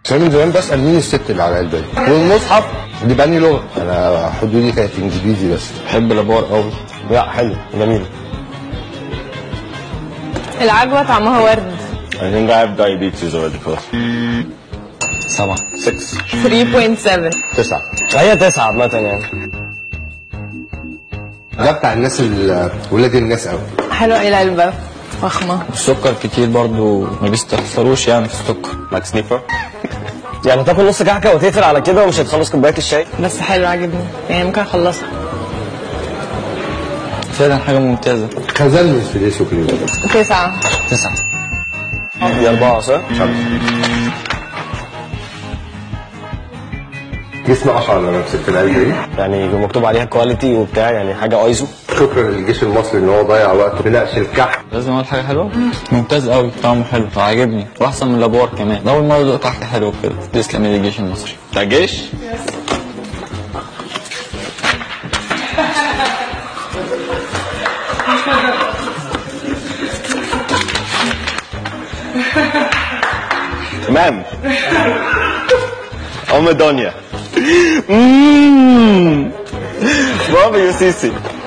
بس انا من زمان بسال مين الست اللي على العلبه دي والمصحف دي بأني لغه انا حدودي كانت انجليزي بس بحب الابوار قوي لا حلو جميل العجوة طعمها ورد I think I have diabetes already first. سبعة 6 3.7 تسعه هي تسعة عامة يعني ده بتاع الناس ال- ولاد الناس قوي حلوة ايه العلبة فخمة السكر كتير برضو ما بيستخسروش يعني في السكر like sniffer. يعني تاكل نص كعكة وتقفل على كده ومش هتخلص كوباية الشاي بس حلو عجبني يعني ممكن اخلصها فعلا حاجة ممتازة خزان من سديس وكريم تسعة تسعة دي أربعة صح؟ جسم اشعر لما مسكت العلبه دي يعني مكتوب عليها كواليتي وبتاع يعني حاجة ايزو شكرا للجيش المصري ان هو ضيع وقته بنقش الكحك لازم اقول حاجة حلوة ممتاز قوي طعمه حلو وعاجبني واحسن من الابوار كمان ده اول مرة ادوق كحك حلو كده تسلم لي الجيش المصري ده جيش؟ تمام ام دنيا مم. برافو يا سيسي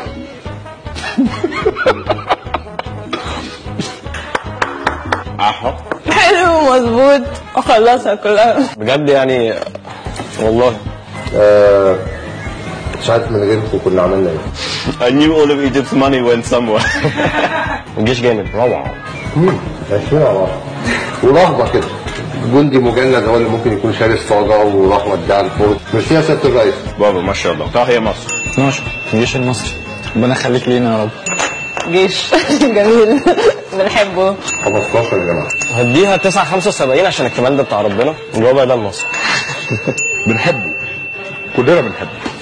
احو حلو مظبوط اخلصها كلها بجد يعني والله آه مش عارف من غيركم كنا عملنا ايه I knew all of Egypt's money went somewhere الجيش جامد روعة 20 على 10 ورهبه كده جندي مجند هو اللي ممكن يكون شاري الصاجه ورهبه ادعى الفوز مش فيها سياده الرئيس برافو ما شاء الله تحية مصر 12 الجيش المصري ربنا يخليك لينا يا رب جيش جميل بنحبه 15 يا جماعه هديها 9 75 عشان الكمال ده بتاع ربنا الربع ده لمصر بنحبه كلنا بنحبه